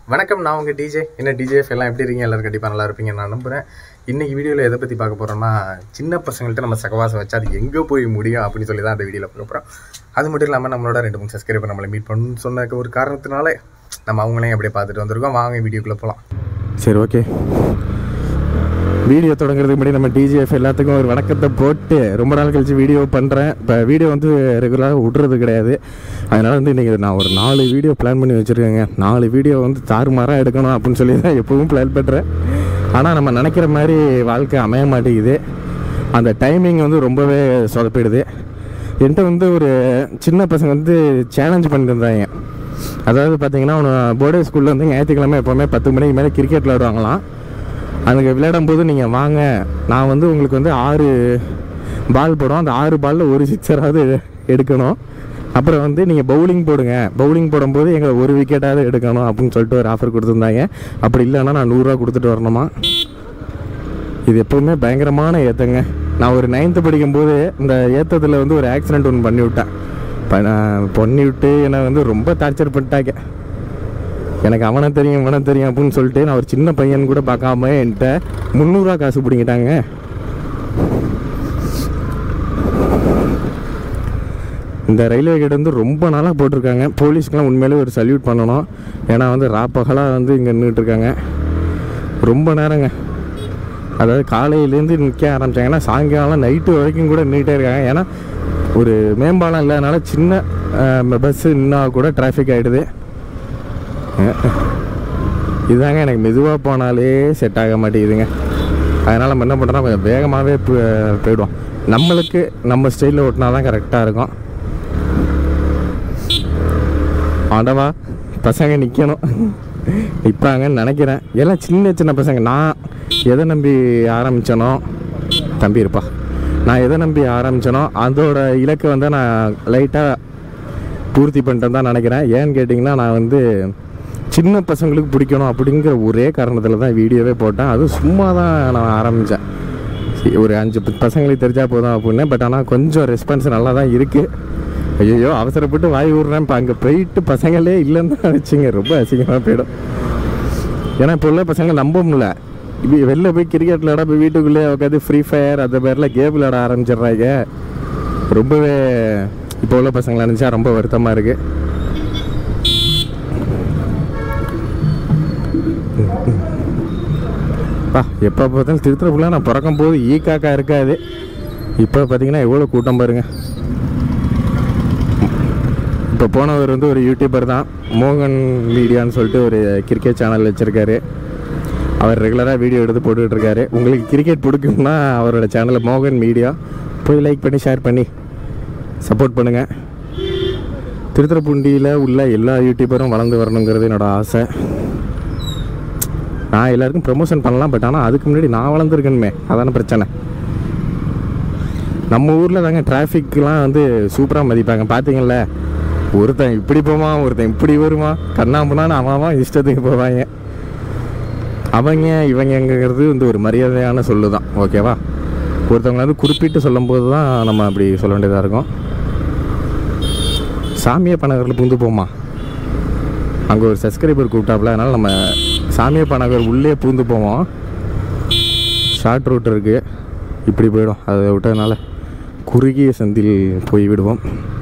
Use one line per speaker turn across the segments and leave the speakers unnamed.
வணக்கம் நான் உங்கள் டிஜே என்ன டிஜேஃப் எல்லாம் எப்படி இருக்கீங்க எல்லாரும் கண்டிப்பாக நல்லா இருப்பீங்க நான் நம்புகிறேன் இன்றைக்கி வீடியோவில் எதை பற்றி பார்க்க போகிறோம்னா சின்ன பசங்கள்ட்ட நம்ம சகவாசம் வச்சா அது எங்கே போய் முடியும் அப்படின்னு சொல்லி தான் அந்த வீடியோவில் பார்க்க போகிறோம் அது மட்டும் இல்லாமல் நம்மளோட ரெண்டு மூணு சப்ஸ்கிரைபர் நம்மளை மீட் பண்ணணும்னு சொன்ன ஒரு காரணத்தினால நம்ம அவங்களையும் அப்படியே பார்த்துட்டு வந்திருக்கோம் வாங்க வீடியோக்குள்ளே போகலாம்
சரி ஓகே வீடியோ தொடங்குறதுக்கு முன்னாடி நம்ம டிஜிஎஃப் எல்லாத்துக்கும் ஒரு வணக்கத்தை போட்டு ரொம்ப நாள் கழிச்சு வீடியோ பண்ணுறேன் இப்போ வீடியோ வந்து ரெகுலராக விட்றது கிடையாது அதனால் வந்து இன்றைக்கி நான் ஒரு நாலு வீடியோ பிளான் பண்ணி வச்சுருக்கேங்க நாலு வீடியோ வந்து தாறுமாறாக எடுக்கணும் அப்படின்னு சொல்லி தான் எப்பவும் பிளான் பண்ணுறேன் ஆனால் நம்ம நினைக்கிற மாதிரி வாழ்க்கை அமைய மாட்டேங்குது அந்த டைமிங் வந்து ரொம்பவே சொதப்பிடுது என்கிட்ட வந்து ஒரு சின்ன பசங்க வந்து சேலஞ்ச் பண்ணிட்டு இருந்தாங்க அதாவது பார்த்தீங்கன்னா அவனை போர்டே ஸ்கூலில் வந்து ஞாயிற்றுக்கிழமை எப்போவுமே பத்து மணிக்கு மேலே கிரிக்கெட் விளையாடுவாங்களாம் அதுக்கு விளையாடும் போது நீங்கள் வாங்க நான் வந்து உங்களுக்கு வந்து ஆறு பால் போடும் அந்த ஆறு பாலில் ஒரு சிக்ஸராவது எடுக்கணும் அப்புறம் வந்து நீங்கள் பவுலிங் போடுங்க பவுலிங் போடும்போது எங்களை ஒரு விக்கெட்டாவது எடுக்கணும் அப்படின்னு சொல்லிட்டு ஒரு ஆஃபர் கொடுத்துருந்தாங்க அப்படி இல்லைன்னா நான் நூறுரூவா கொடுத்துட்டு வரணுமா இது எப்போவுமே பயங்கரமான ஏத்தங்க நான் ஒரு நைன்த்து படிக்கும்போது இந்த ஏத்தத்தில் வந்து ஒரு ஆக்சிடெண்ட் ஒன்று பண்ணி விட்டேன் ப- நான் பண்ணி விட்டு என்னை வந்து ரொம்ப டார்ச்சர் பண்ணிட்டாங்க எனக்கு அவனை தெரியும் இவனை தெரியும் அப்படின்னு சொல்லிட்டு நான் ஒரு சின்ன பையன் கூட பார்க்காம என்கிட்ட முந்நூறுரூவா காசு பிடிங்கிட்டாங்க இந்த ரயில்வே கேட் வந்து ரொம்ப நாளாக போட்டிருக்காங்க போலீஸ்க்கெலாம் உண்மையிலே ஒரு சல்யூட் பண்ணணும் ஏன்னா வந்து ராப்பகலாக வந்து இங்கே நின்றுட்டுருக்காங்க ரொம்ப நேரங்க அதாவது காலையிலேருந்து நிற்க ஆரம்பிச்சாங்கன்னா சாயங்காலம் நைட்டு வரைக்கும் கூட நின்றுட்டே இருக்காங்க ஏன்னா ஒரு மேம்பாலம் இல்லாதனால சின்ன பஸ்ஸு நின்னா கூட டிராஃபிக் ஆகிடுது இதுதாங்க எனக்கு மெதுவாக போனாலே செட் ஆக மாட்டேங்குதுங்க அதனால் நம்ம என்ன பண்ணுறோம் கொஞ்சம் வேகமாகவே போயிடுவோம் நம்மளுக்கு நம்ம ஸ்டைலில் ஓட்டினா தான் கரெக்டாக இருக்கும் ஆண்டவா பசங்க நிற்கணும் நிற்பாங்கன்னு நினைக்கிறேன் எல்லாம் சின்ன சின்ன பசங்க நான் எதை நம்பி ஆரம்பித்தனோ தம்பி இருப்பா நான் எதை நம்பி ஆரம்பித்தனோ அதோட இலக்கை வந்து நான் லைட்டாக பூர்த்தி பண்ணிட்டேன் தான் நினைக்கிறேன் ஏன்னு கேட்டிங்கன்னா நான் வந்து சின்ன பசங்களுக்கு பிடிக்கணும் அப்படிங்கிற ஒரே காரணத்தில் தான் வீடியோவே போட்டேன் அது சும்மா தான் நான் ஆரம்பித்தேன் ஒரு அஞ்சு பத்து பசங்களுக்கு தெரிஞ்சால் போதும் அப்படின்னு பட் ஆனால் கொஞ்சம் ரெஸ்பான்ஸ் நல்லா தான் இருக்குது ஐயோ அவசரப்பட்டு வாய் விட்றேன் இப்போ அங்கே போயிட்டு பசங்களே இல்லைன்னு தான் வச்சுங்க ரொம்ப அசிங்கமாக போயிடும் ஏன்னா இப்போ உள்ள பசங்க நம்ப முடியல இப்போ வெளில போய் கிரிக்கெட் விளையாட போய் வீட்டுக்குள்ளேயே உட்காந்து ஃப்ரீ ஃபயர் அந்த பேரில் கேம் விளையாட ஆரம்பிச்சிடுறாங்க ரொம்பவே இப்போ உள்ள பசங்களை நினச்சா ரொம்ப வருத்தமாக இருக்குது பா எப்போ பார்த்தாலும் திருத்துறப்புல நான் பிறக்கும் போது ஈ காக்கா இருக்காது இப்போ பார்த்தீங்கன்னா எவ்வளோ கூட்டம் பாருங்க இப்போ போனவர் வந்து ஒரு யூடியூபர் தான் மோகன் மீடியான்னு சொல்லிட்டு ஒரு கிரிக்கெட் சேனல் வச்சுருக்காரு அவர் ரெகுலராக வீடியோ எடுத்து போட்டுக்கிட்டு இருக்காரு உங்களுக்கு கிரிக்கெட் பிடிக்கும்னா அவரோட சேனலில் மோகன் மீடியா போய் லைக் பண்ணி ஷேர் பண்ணி சப்போர்ட் பண்ணுங்கள் திருத்துறைப்பூண்டியில் உள்ள எல்லா யூடியூபரும் வளர்ந்து வரணுங்கிறது என்னோட ஆசை நான் எல்லாருக்கும் ப்ரமோஷன் பண்ணலாம் பட் ஆனால் அதுக்கு முன்னாடி நான் வளர்ந்துருக்கணுமே அதான பிரச்சனை நம்ம ஊரில் தாங்க டிராஃபிக்லாம் வந்து சூப்பராக மதிப்பாங்க பார்த்தீங்கல்ல ஒருத்தன் இப்படி போவான் ஒருத்தன் இப்படி வருவான் கண்ணாம்புனான்னு அவன் அவன் இஷ்டத்துக்கு போவாங்க அவங்க இவங்கங்கிறது வந்து ஒரு மரியாதையான சொல்லு தான் ஓகேவா ஒருத்தவங்களை வந்து குறிப்பிட்டு சொல்லும்போது தான் நம்ம அப்படி சொல்ல வேண்டியதாக இருக்கும் சாமியை பணகரில் புந்து போமா அங்கே ஒரு சப்ஸ்கிரைபர் கூப்பிட்டாப்புல அதனால் நம்ம சாமியப்பா நகர் உள்ளே பூந்து போவோம் ஷார்ட் ரூட் இருக்குது இப்படி போயிடும் அதை விட்டதுனால குறுகிய சந்தில் போய் விடுவோம்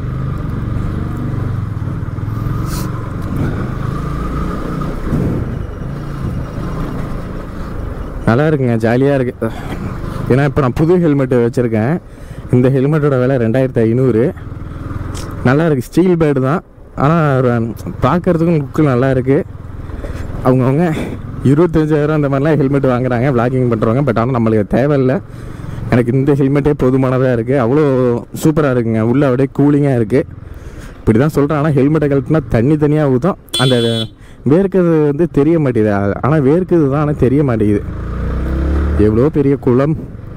நல்லா இருக்குங்க ஜாலியாக இருக்கு ஏன்னா இப்போ நான் புது ஹெல்மெட் வச்சுருக்கேன் இந்த ஹெல்மெட்டோட விலை ரெண்டாயிரத்தி ஐநூறு நல்லா இருக்குது ஸ்டீல் பேடு தான் ஆனால் பார்க்குறதுக்கும் லுக்கு நல்லா இருக்குது அவங்கவுங்க இருபத்தஞ்சாயிரம் அந்த மாதிரிலாம் ஹெல்மெட் வாங்குறாங்க vlogging பண்ணுறவங்க பட் ஆனால் நம்மளுக்கு தேவையில்லை எனக்கு இந்த ஹெல்மெட்டே போதுமானதாக இருக்குது அவ்வளோ சூப்பராக இருக்குங்க உள்ளே அப்படியே கூலிங்காக இருக்குது இப்படி தான் சொல்கிறேன் ஆனால் ஹெல்மெட்டை கழட்டினா தண்ணி தனியாக ஊற்றும் அந்த வேர்க்கிறது வந்து தெரிய மாட்டேங்குது ஆனால் வேர்க்குது தான் ஆனால் தெரிய மாட்டேங்குது எவ்வளோ பெரிய குளம்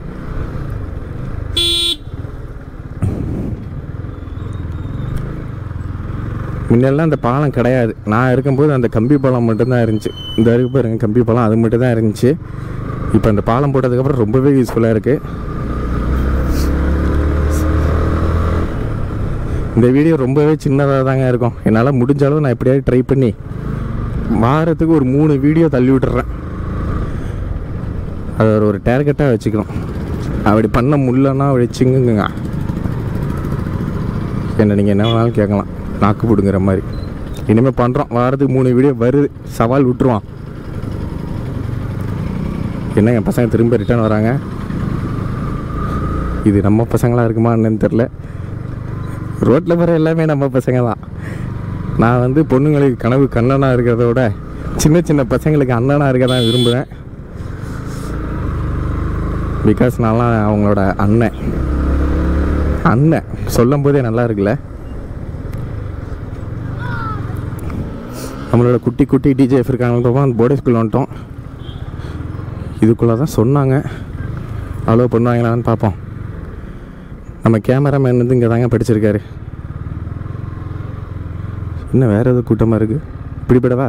முன்னெல்லாம் அந்த பாலம் கிடையாது நான் இருக்கும்போது அந்த கம்பி பாலம் மட்டும்தான் இருந்துச்சு இந்த இருக்கு பாருங்க கம்பி பாலம் அது மட்டும் தான் இருந்துச்சு இப்போ அந்த பாலம் போட்டதுக்கப்புறம் ரொம்பவே யூஸ்ஃபுல்லாக இருக்குது இந்த வீடியோ ரொம்பவே சின்னதாக தாங்க இருக்கும் என்னால் முடிஞ்ச அளவு நான் எப்படியாவது ட்ரை பண்ணி வாரத்துக்கு ஒரு மூணு வீடியோ தள்ளி விட்டுறேன் அதை ஒரு ஒரு டேர்கெட்டாக வச்சுக்கணும் அப்படி பண்ண முடியலன்னா வச்சுங்குங்க என்ன நீங்கள் என்ன வேணாலும் கேட்கலாம் நாக்கு பிடுங்குற மாதிரி இனிமேல் பண்ணுறோம் வாரத்துக்கு மூணு வீடியோ வருது சவால் விட்டுருவான் என்ன என் பசங்க திரும்ப ரிட்டர்ன் வராங்க இது நம்ம பசங்களா இருக்குமா என்னன்னு தெரில ரோட்டில் போகிற எல்லாமே நம்ம பசங்க தான் நான் வந்து பொண்ணுங்களுக்கு கனவு கண்ணனாக இருக்கிறத விட சின்ன சின்ன பசங்களுக்கு அண்ணனாக இருக்க தான் விரும்புகிறேன் பிகாஸ் நான்லாம் அவங்களோட அண்ணன் அண்ணன் சொல்லும் போதே நல்லா இருக்குல்ல நம்மளோட குட்டி குட்டி டிஜேஎஃப் இருக்காங்க அந்த போர்டே ஸ்கூல் வந்துட்டோம் இதுக்குள்ளே தான் சொன்னாங்க அவ்வளோ பண்ணுவாங்களான்னு பார்ப்போம் நம்ம கேமராமேன் வந்து இங்கே தாங்க படிச்சிருக்காரு என்ன வேறு எதுவும் கூட்டமாக இருக்குது இப்படி போடவா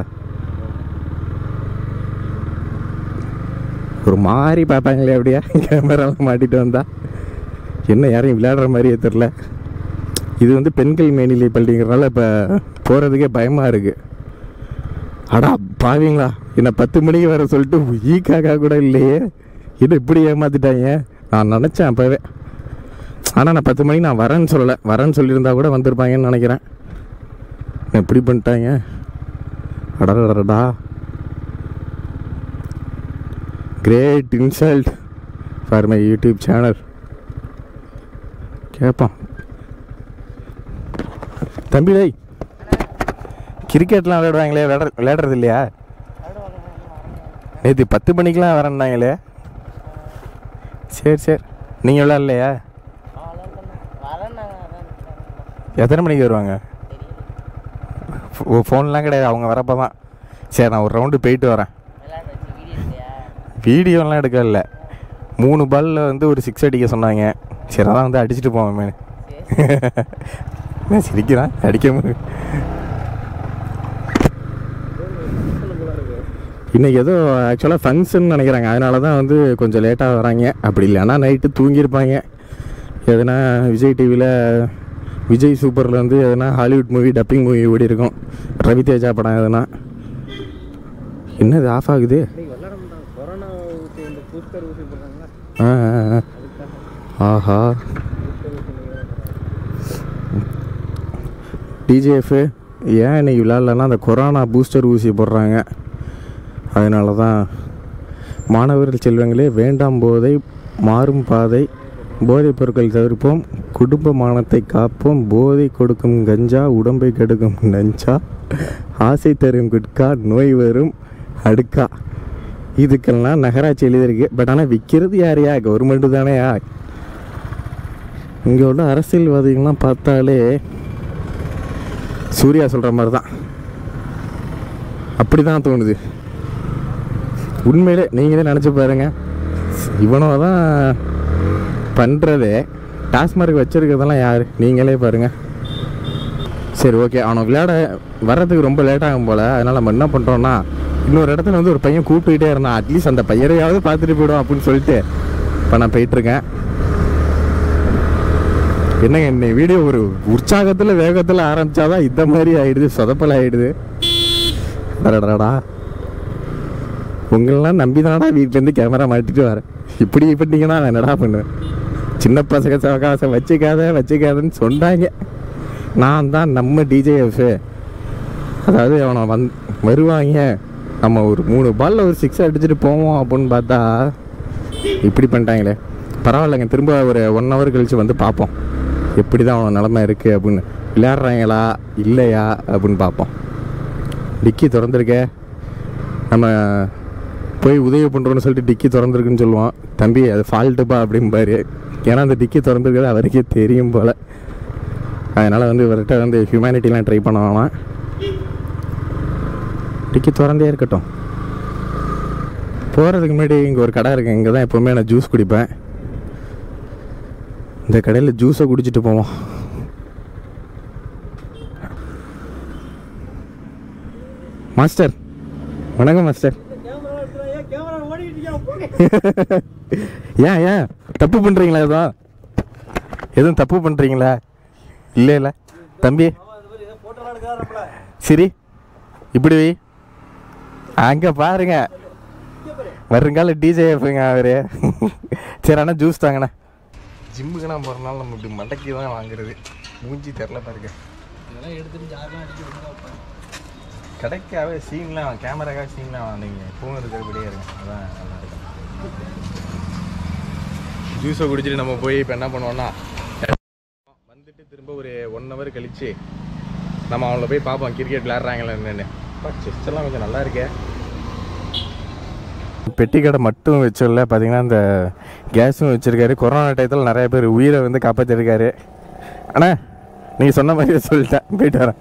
ஒரு மாதிரி பார்ப்பாங்களே அப்படியா கேமராவில் மாட்டிட்டு வந்தா என்ன யாரையும் விளையாடுற மாதிரியே தெரில இது வந்து பெண்கள் மேல்நிலை பள்ளிங்கிறனால இப்போ போகிறதுக்கே பயமாக இருக்குது அடா பாவீங்களா என்ன பத்து மணிக்கு வர சொல்லிட்டு ஈ காக்கா கூட இல்லையே இது இப்படி ஏமாத்திட்டாங்க நான் நினச்சேன் அப்போவே ஆனால் நான் பத்து மணிக்கு நான் வரேன்னு சொல்லலை வரேன்னு சொல்லியிருந்தா கூட வந்திருப்பாங்கன்னு நினைக்கிறேன் எப்படி பண்ணிட்டாங்க அடடடா great insult for my YouTube channel கேட்பான் தம்பி டேய் கிரிக்கெட்லாம் விளையாடுவாங்களே விளையாட விளையாடுறது இல்லையா நேற்று பத்து மணிக்கெலாம் வரேன்னாங்களே சரி சரி நீங்கள் விளையாடலையா எத்தனை மணிக்கு வருவாங்க ஃபோன்லாம் கிடையாது அவங்க வரப்போ தான் சரி நான் ஒரு ரவுண்டு போயிட்டு வரேன் வீடியோலாம் எடுக்கல மூணு பால்ல வந்து ஒரு சிக்ஸ் அடிக்க சொன்னாங்க சரி அதான் வந்து அடிச்சுட்டு போவேன் மேனு என்ன சிரிக்கிறான் அடிக்க முடியும் இன்றைக்கி ஏதோ ஆக்சுவலாக ஃபங்க்ஷன் நினைக்கிறாங்க அதனால தான் வந்து கொஞ்சம் லேட்டாக வராங்க அப்படி இல்லைன்னா நைட்டு தூங்கியிருப்பாங்க எதனா விஜய் டிவியில் விஜய் சூப்பரில் வந்து எதனா ஹாலிவுட் மூவி டப்பிங் மூவி ஓடி இருக்கும் ரவி தேஜா படம் எதனா என்னது ஆஃப் ஆகுது
கொரோனா ஊசி இந்த பூஸ்டர் ஊசி போடுறாங்களா
ஆ ஆ, ஆ. ஆஹா டிஜிஎஃப் ஏன் இன்னைக்கு விளையாடலன்னா அந்த கொரோனா பூஸ்டர் ஊசி போடுறாங்க அதனால தான் மாணவர்கள் செல்வங்களே வேண்டாம் போதை மாறும் பாதை போதைப் பொருட்கள் தவிர்ப்போம் குடும்ப மானத்தை காப்போம் போதை கொடுக்கும் கஞ்சா உடம்பை கெடுக்கும் நஞ்சா ஆசை தரும் குட்கா நோய் வரும் அடுக்கா இதுக்கெல்லாம் நகராட்சி எழுதியிருக்கு பட் ஆனால் விற்கிறது யாரையா கவர்மெண்ட்டு தானேயா இங்கே உள்ள அரசியல்வாதிகள்லாம் பார்த்தாலே சூர்யா சொல்கிற மாதிரி தான் அப்படி தான் தோணுது உண்மையிலே நீங்களே நினச்சி பாருங்க இவனோ தான் பண்ணுறதே டாஸ்மார்க் வச்சுருக்கிறதெல்லாம் யார் நீங்களே பாருங்கள் சரி ஓகே அவனை விளையாட வர்றதுக்கு ரொம்ப லேட் ஆகும் போல் அதனால் நம்ம என்ன பண்ணுறோன்னா இன்னொரு இடத்துல வந்து ஒரு பையன் கூப்பிட்டுக்கிட்டே இருந்தான் அட்லீஸ்ட் அந்த பையனையாவது பார்த்துட்டு போயிடும் அப்படின்னு சொல்லிட்டு இப்போ நான் போயிட்டுருக்கேன் என்னங்க இந்த வீடியோ ஒரு உற்சாகத்தில் வேகத்தில் ஆரம்பிச்சாதான் இந்த மாதிரி ஆயிடுது சொதப்பல் ஆயிடுது அடடடா உங்களெல்லாம் நம்பி தானடா வீட்டிலேருந்து கேமரா மாட்டிட்டு வரேன் இப்படி பண்ணிங்கன்னா நான் என்னடா பண்ணுவேன் சின்ன பசங்க சவகாசம் வச்சுக்காத வச்சுக்காதன்னு சொன்னாங்க நான் தான் நம்ம டிஜேஎஃப் அதாவது அவனை வந் வருவாங்க நம்ம ஒரு மூணு பால்ல ஒரு சிக்ஸ் அடிச்சுட்டு போவோம் அப்படின்னு பார்த்தா இப்படி பண்ணிட்டாங்களே பரவாயில்லைங்க திரும்ப ஒரு ஒன் ஹவர் கழித்து வந்து பார்ப்போம் எப்படி தான் அவன் நிலமை இருக்குது அப்படின்னு விளையாடுறாங்களா இல்லையா அப்படின்னு பார்ப்போம் டிக்கி திறந்துருக்கே நம்ம போய் உதவி பண்ணுறோன்னு சொல்லிட்டு டிக்கி திறந்துருக்குன்னு சொல்லுவான் தம்பி அது ஃபால்ட்டுப்பா அப்படிம்பாரு ஏன்னா அந்த டிக்கி திறந்துருக்கிறது அவருக்கே தெரியும் போல் அதனால் வந்து இவர்கிட்ட வந்து ஹியூமனிட்டிலாம் ட்ரை பண்ண வேணாம் டிக்கி திறந்தே இருக்கட்டும் போகிறதுக்கு முன்னாடி இங்கே ஒரு கடை இருக்குது இங்கே தான் எப்போவுமே நான் ஜூஸ் குடிப்பேன் இந்த கடையில் ஜூஸை குடிச்சிட்டு போவோம் மாஸ்டர் வணக்கம் மாஸ்டர்
கேமரா ஓடிட்டு
ஏன் ஏன் தப்பு பண்ணுறீங்களா எதுவும் எதுவும் தப்பு பண்ணுறீங்களா இல்லை இல்லை தம்பி சரி இப்படி வை அங்கே பாருங்க வருங்கால டிஜேஎஃப்ங்க அவரு சரி அண்ணா ஜூஸ் தாங்கண்ணா ஜிம்முக்கு நான் போகிறனால நம்ம இப்படி மடக்கி தான் வாங்குறது மூஞ்சி தெரில பாருங்க
இதெல்லாம் எடுத்துட்டு ஜாரெலாம் அடிச்சு ஒழுங்கா வைப்பாங்க
கிடைக்காவே சீன்லாம் கேமராக்காக சீன்லாம் நீங்கள் ஃபோன் இருக்கிறபடியே இருங்க அதான் நல்லா இருக்கும் ஜூஸை குடிச்சிட்டு நம்ம போய் இப்போ என்ன பண்ணுவோம்னா வந்துட்டு திரும்ப ஒரு ஒன் ஹவர் கழிச்சு நம்ம அவங்கள போய் பார்ப்போம் கிரிக்கெட் விளையாடுறாங்களா என்னன்னு செஸ் எல்லாம் கொஞ்சம் நல்லா இருக்கே பெட்டி கடை மட்டும் வச்சிடல பார்த்தீங்கன்னா இந்த கேஸும் வச்சுருக்காரு கொரோனா டயத்தில் நிறைய பேர் உயிரை வந்து காப்பாற்றிருக்காரு அண்ணா நீங்கள் சொன்ன மாதிரியே சொல்லிட்டேன் போயிட்டு வரேன்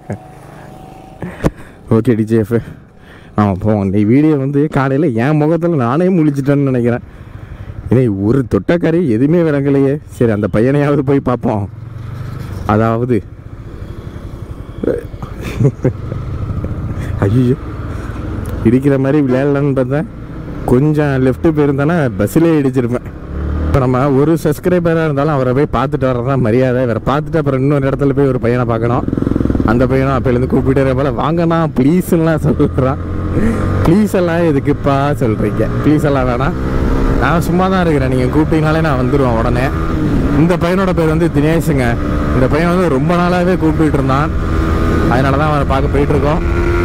ஓகே டிஜேஃப் ஆமாம் போவோம் இந்த வீடியோ வந்து காலையில் என் முகத்தில் நானே முழிச்சிட்டேன்னு நினைக்கிறேன் இனி ஒரு தொட்டக்கறி எதுவுமே விளங்கலையே சரி அந்த பையனையாவது போய் பார்ப்போம் அதாவது ஐயோ இடிக்கிற மாதிரி விளையாடலான்னு பார்த்தேன் கொஞ்சம் லெஃப்ட்டு போயிருந்தானே பஸ்ஸிலே இடிச்சிருப்பேன் இப்போ நம்ம ஒரு சப்ஸ்கிரைபராக இருந்தாலும் அவரை போய் பார்த்துட்டு வர்றது தான் மரியாதை வேறு பார்த்துட்டு அப்புறம் இன்னொரு இடத்துல போய் ஒரு பையனை பார்க்கணும் அந்த பையனும் அப்போலேருந்து கூப்பிட்டு போல வாங்கண்ணா ப்ளீஸ்லாம் சொல்கிறான் ப்ளீஸ் எல்லாம் எதுக்குப்பா சொல்கிறீங்க ப்ளீஸ் எல்லாம் வேணாம் நான் சும்மா தான் இருக்கிறேன் நீங்கள் கூப்பிட்டீங்கனாலே நான் வந்துடுவேன் உடனே இந்த பையனோட பேர் வந்து தினேஷுங்க இந்த பையன் வந்து ரொம்ப நாளாகவே கூப்பிட்டுட்டு இருந்தான் அதனால தான் அவரை பார்க்க போயிட்டுருக்கோம்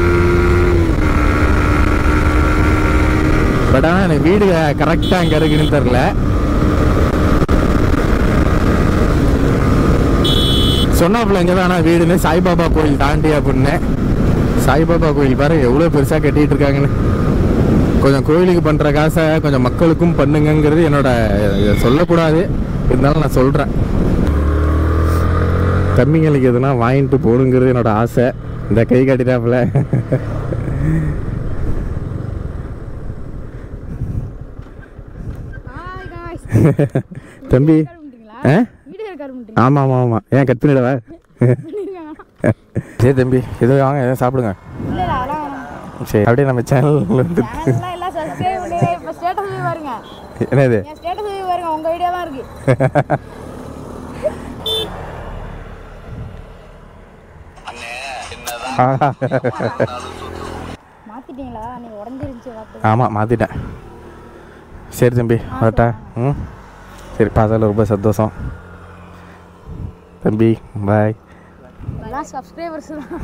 பட் ஆனால் எனக்கு வீடு கரெக்டாக அங்கே இருக்குன்னு தெரில சொன்னாப்புல எங்கே தான் ஆனால் வீடுன்னு சாய்பாபா கோயில் தாண்டி அப்படின்னு சாய்பாபா கோயில் பாரு எவ்வளோ பெருசாக கட்டிட்டு இருக்காங்கன்னு கொஞ்சம் கோயிலுக்கு பண்ணுற காசை கொஞ்சம் மக்களுக்கும் பண்ணுங்கங்கிறது என்னோட இதை சொல்லக்கூடாது இருந்தாலும் நான் சொல்கிறேன் தம்பிங்களுக்கு எதுனா வாங்கிட்டு போகணுங்கிறது என்னோட ஆசை இந்த கை காட்டிட்டாப்புல
ஹாய் காய்ஸ்
தம்பி
பண்ணிட்டீங்களா
ஆ
வீடியோ ரெக்கார்ட் பண்ணிட்டீங்க
ஆமாம் ஆமாம் ஆமாம் ஏன் கட் பண்ணிடவா சரி தம்பி ஏதோ வாங்க ஏதோ சாப்பிடுங்க
இல்ல இல்ல அதெல்லாம் வேணாம்.
சரி அப்படியே நம்ம சேனல் வந்து
சேனல்லாம் எல்லாம் சப்ஸ்கிரைப் பண்ணி இப்போ ஸ்டேட்டஸ் வியூ பாருங்க
என்னது
என் ஸ்டேட்டஸ் வியூ பாருங்க உங்க வீடியோ தான் இருக்கு மாத்திட்டீங்களா நீங்க உடஞ்சிருந்துச்சு பார்த்து
ஆமாம் மாற்றிட்டேன் சரி தம்பி வரட்டா ம் சரி பார்த்ததில் ரொம்ப சந்தோஷம் தம்பி பாய்
எல்லாம் சப்ஸ்கிரைபர்ஸ் தான்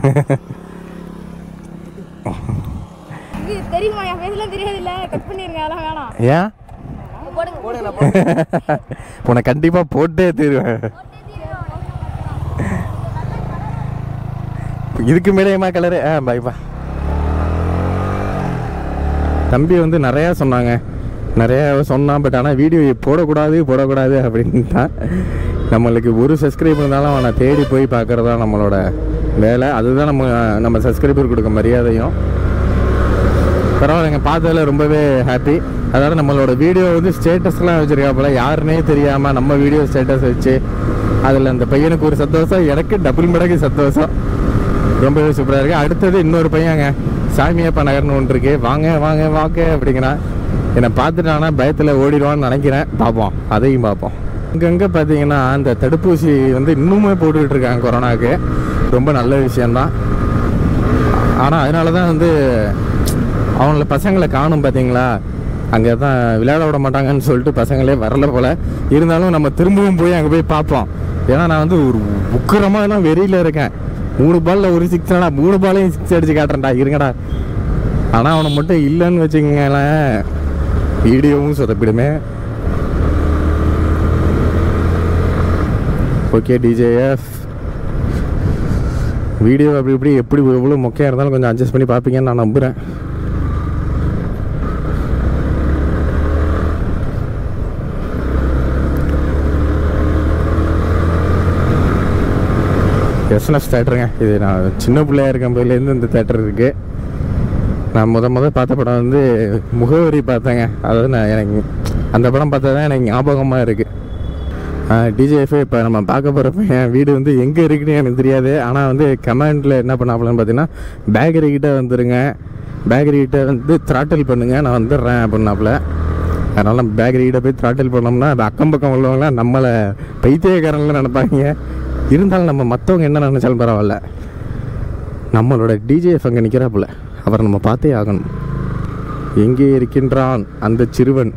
இது தெரியுமா என் ஃபேஸ்லாம் தெரியாது இல்ல கட் பண்ணிருங்க அதெல்லாம் வேணாம்
ஏன்
போடுங்க
போடுங்க
உன்னை கண்டிப்பாக போட்டே தீருவேன் இதுக்கு மேலேயுமா கலரு ஆ பாய்ப்பா தம்பி வந்து நிறையா சொன்னாங்க நிறையா சொன்னான் பட் ஆனால் வீடியோ போடக்கூடாது போடக்கூடாது அப்படின்ட்டான் நம்மளுக்கு ஒரு சப்ஸ்கிரைப் இருந்தாலும் அவனை தேடி போய் பார்க்குறது தான் நம்மளோட வேலை அதுதான் நம்ம நம்ம சப்ஸ்கிரைபர் கொடுக்க மரியாதையும் பரவாயில்லைங்க பார்த்ததுல ரொம்பவே ஹாப்பி அதாவது நம்மளோட வீடியோ வந்து ஸ்டேட்டஸ்லாம் வச்சுருக்காப்புல யாருன்னே தெரியாமல் நம்ம வீடியோ ஸ்டேட்டஸ் வச்சு அதில் அந்த பையனுக்கு ஒரு சந்தோஷம் எனக்கு டபுள் மடங்கு சந்தோஷம் ரொம்பவே சூப்பராக இருக்குது அடுத்தது இன்னொரு பையங்க சாமியப்பா நகர்னு ஒன்று இருக்கு வாங்க வாங்க வாங்க அப்படிங்கிறான் என்னை பார்த்துட்டானா பயத்தில் ஓடிடுவான்னு நினைக்கிறேன் பார்ப்போம் அதையும் பார்ப்போம் இங்கங்கே பார்த்தீங்கன்னா அந்த தடுப்பூசி வந்து இன்னுமே போட்டுக்கிட்டு இருக்காங்க கொரோனாவுக்கு ரொம்ப நல்ல விஷயம்தான் ஆனால் அதனால தான் வந்து அவங்கள பசங்களை காணும் பார்த்தீங்களா அங்கே தான் விளையாட விட மாட்டாங்கன்னு சொல்லிட்டு பசங்களே வரல போல் இருந்தாலும் நம்ம திரும்பவும் போய் அங்கே போய் பார்ப்போம் ஏன்னா நான் வந்து ஒரு உக்கிரமாக தான் வெறியில் இருக்கேன் மூணு பாலில் ஒரு சிக்ஸ் மூணு பாலையும் சிக்ஸ் அடிச்சு காட்டுறேன்டா இருங்கடா ஆனால் அவனை மட்டும் இல்லைன்னு வச்சுக்கங்களேன் வீடியோவும் சொதப்பிடுமே ஓகே டிஜேஎஃப் வீடியோ அப்படி இப்படி எப்படி எவ்வளோ மொக்கையாக இருந்தாலும் கொஞ்சம் அட்ஜஸ்ட் பண்ணி பார்ப்பீங்கன்னு நான் நம்புகிறேன் எஸ்என்எஸ் தேட்டருங்க இது நான் சின்ன பிள்ளையா இருக்கும் போதுலேருந்து இந்த தேட்டர் இருக்குது நான் முத முத பார்த்த படம் வந்து முகவரி பார்த்தேங்க அதாவது நான் எனக்கு அந்த படம் பார்த்தா தான் எனக்கு ஞாபகமாக இருக்குது டிஜேஎஃப் இப்போ நம்ம பார்க்க போகிறப்ப என் வீடு வந்து எங்கே இருக்குன்னு எனக்கு தெரியாது ஆனால் வந்து கமெண்டில் என்ன பண்ணாப்புலன்னு பார்த்தீங்கன்னா பேக்கரி கிட்ட வந்துருங்க பேக்கரி கிட்ட வந்து த்ராட்டில் பண்ணுங்க நான் வந்துடுறேன் அப்படின்னாப்புல அதனால் நம்ம பேக்கரி கிட்ட போய் த்ராட்டில் பண்ணோம்னா அது அக்கம் பக்கம் உள்ளவங்களாம் நம்மளை பைத்தியக்காரங்கள நினைப்பாங்க இருந்தாலும் நம்ம மற்றவங்க என்ன நினச்சாலும் பரவாயில்ல நம்மளோட டிஜேஎஃப் அங்கே நிற்கிறாப்புல அவரை நம்ம பார்த்தே ஆகணும் எங்கே இருக்கின்றான் அந்த சிறுவன்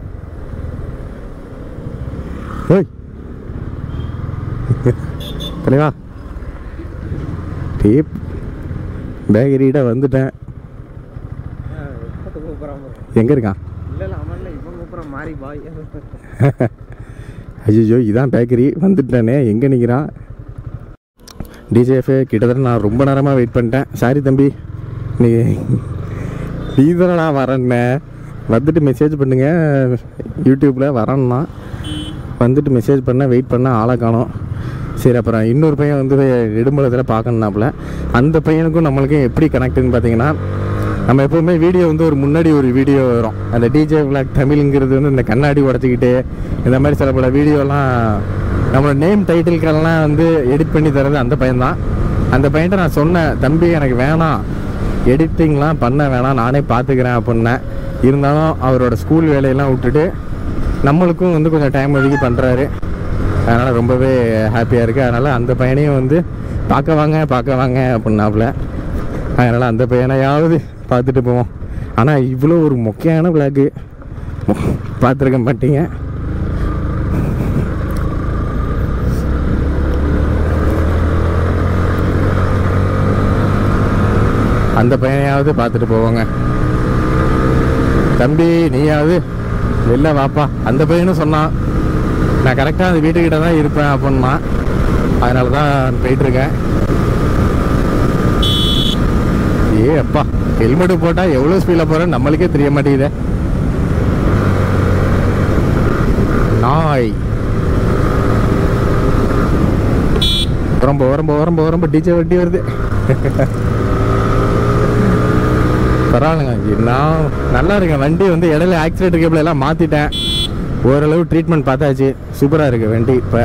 ஓய் தலைவா டேப் பேக்கரியிட வந்துட்டேன்
எப்போ கூப்பிட்றான்
எங்கே இருக்கான்
இல்லை இல்லை அவன் இல்லை இவன் கூப்பிட்றான் மாறி பாய்
ஐயோ இதான் பேக்கரி வந்துட்டானே எங்கே நிற்கிறான் டிஜேஃபே கிட்டத்தட்ட நான் ரொம்ப நேரமாக வெயிட் பண்ணிட்டேன் சாரி தம்பி நீ நீ தானடா வரேன்னே வந்துட்டு மெசேஜ் பண்ணுங்க யூடியூப்பில் வரேன்னா வந்துட்டு மெசேஜ் பண்ண வெயிட் பண்ண ஆளை காணோம் சரி அப்புறம் இன்னொரு பையன் வந்து நெடும்பலத்தில் பார்க்கணுனாப்புல அந்த பையனுக்கும் நம்மளுக்கும் எப்படி கனெக்ட்னு பார்த்தீங்கன்னா நம்ம எப்போவுமே வீடியோ வந்து ஒரு முன்னாடி ஒரு வீடியோ வரும் அந்த டிஜே விளாக் தமிழ்ங்கிறது வந்து இந்த கண்ணாடி உடச்சிக்கிட்டு இந்த மாதிரி சில பல வீடியோலாம் நம்மளோட நேம் டைட்டில்கெல்லாம் வந்து எடிட் பண்ணி தரது அந்த பையன்தான் அந்த பையன்ட்ட நான் சொன்னேன் தம்பி எனக்கு வேணாம் எடிட்டிங்லாம் பண்ண வேணாம் நானே பார்த்துக்கிறேன் அப்படின்னேன் இருந்தாலும் அவரோட ஸ்கூல் வேலையெல்லாம் விட்டுட்டு நம்மளுக்கும் வந்து கொஞ்சம் டைம் ஒதுக்கி பண்ணுறாரு அதனால் ரொம்பவே ஹாப்பியாக இருக்குது அதனால் அந்த பையனையும் வந்து பார்க்க வாங்க பார்க்க வாங்க அப்படின்னாப்புல அதனால் அந்த பையனையாவது பார்த்துட்டு போவோம் ஆனால் இவ்வளோ ஒரு மொக்கையான விளாக்கு பார்த்துருக்க மாட்டீங்க அந்த பையனையாவது பார்த்துட்டு போவாங்க தம்பி நீயாவது வெளில வாப்பா அந்த பையனும் சொன்னான் நான் கரெக்டாக அந்த வீட்டுக்கிட்ட தான் இருப்பேன் அப்படின்னா அதனால தான் போயிட்டுருக்கேன் ஏ அப்பா ஹெல்மெட்டு போட்டால் எவ்வளோ ஸ்பீடில் போகிறேன்னு நம்மளுக்கே தெரிய மாட்டேங்குதே நாய் ரொம்ப ரொம்ப ரொம்ப ரொம்ப டிஜே வட்டி வருது பரவாயில்லைங்க நான் நல்லா இருக்கேன் வண்டி வந்து இடையில ஆக்சிடென்ட் கேபிள் எல்லாம் மாற்றிட்டேன் ஓரளவு ட்ரீட்மெண்ட் பார்த்தாச்சு சூப்பராக இருக்கு வண்டி இப்போ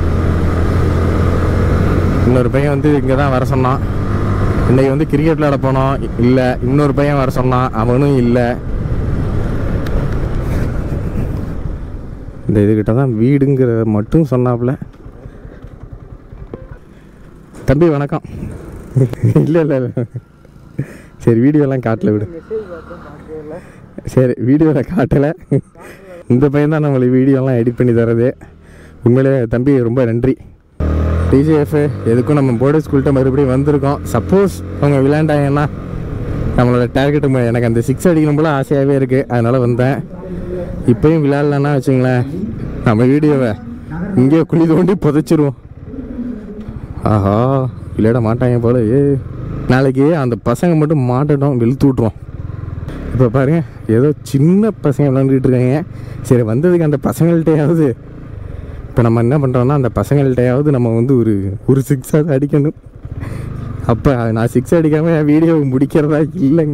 இன்னொரு பையன் வந்து இங்கே தான் வர சொன்னான் இன்னைக்கு வந்து கிரிக்கெட் விளையாட போனோம் இல்லை இன்னொரு பையன் வர சொன்னான் அவனும் இல்லை இந்த இதுகிட்ட தான் வீடுங்கிற மட்டும் சொன்னாப்புல தம்பி வணக்கம் இல்லை இல்லை இல்லை சரி வீடியோலாம் காட்டல விடு
மெசேஜ் பார்த்தேன் பார்க்கவே இல்லை
சரி வீடியோவில் காட்டலை இந்த பையன் தான் நம்மளுக்கு வீடியோலாம் எடிட் பண்ணி தரது உண்மையிலே தம்பி ரொம்ப நன்றி டிஜிஎஃப் எதுக்கும் நம்ம போர்டு ஸ்கூல்கிட்ட மறுபடியும் வந்திருக்கோம் சப்போஸ் அவங்க விளையாண்டாங்கன்னா நம்மளோட டார்கெட் எனக்கு அந்த சிக்ஸ் அடிக்கணும் போல ஆசையாகவே இருக்குது அதனால் வந்தேன் இப்போயும் விளையாடலன்னா வச்சுங்களேன் நம்ம வீடியோவை இங்கேயே குழி தோண்டி புதைச்சிருவோம் ஆஹா விளையாட மாட்டாங்க போல ஏ நாளைக்கு அந்த பசங்க மட்டும் மாட்டட்டும் வெளுத்து விட்ருவோம் இப்போ பாருங்க ஏதோ சின்ன பசங்க விளாண்டுட்டு இருக்காங்க சரி வந்ததுக்கு அந்த பசங்கள்கிட்டையாவது இப்போ நம்ம என்ன பண்ணுறோம்னா அந்த பசங்கள்கிட்டையாவது நம்ம வந்து ஒரு ஒரு சிக்ஸாவது அடிக்கணும் அப்போ நான் சிக்ஸ் அடிக்காமல் என் வீடியோ முடிக்கிறதா இல்லைங்க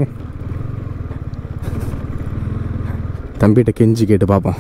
தம்பிகிட்ட கெஞ்சி கேட்டு பார்ப்போம்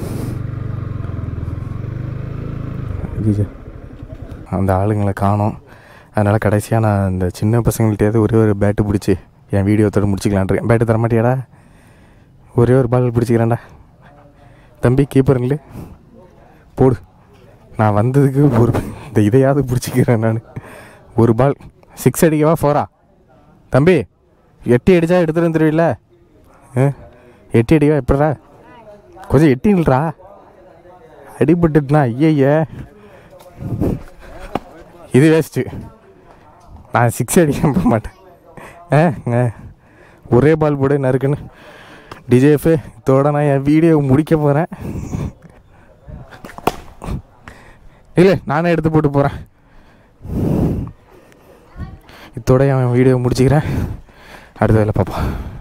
ஐயோ. அந்த ஆளுங்களை காணோம் அதனால் கடைசியாக நான் இந்த சின்ன பசங்கள்கிட்டயாவது ஒரே ஒரு பேட்டு பிடிச்சி என் வீடியோத்தோட முடிச்சிக்கலான் இருக்கேன் பேட்டு தர மாட்டியாடா ஒரே ஒரு பால் பிடிச்சிக்கிறேன்டா தம்பி கீப்பருங்களே போடு நான் வந்ததுக்கு ஒரு இந்த இதையாவது பிடிச்சிக்கிறேன் நான் ஒரு பால் சிக்ஸ் அடிக்கவா ஃபோரா தம்பி எட்டி அடித்தா எடுத்துகிட்டு வந்துடுவில்ல ஆ எட்டி அடிக்கவா எப்படா கொஞ்சம் எட்டி நில்றா அடிபட்டுட்டுனா ஐயய்ய இது வேஸ்ட்டு நான் சிக்ஸ் அடிக்க போக மாட்டேன் ஆ ஆ ஒரே பால் போட நறுக்குன்னு டிஜேஃபு இதோட நான் என் வீடியோ முடிக்க போகிறேன் இல்லை நானே எடுத்து போட்டு போகிறேன் இதோட என் வீடியோ முடிச்சுக்கிறேன் அடுத்த வேலை பார்ப்போம்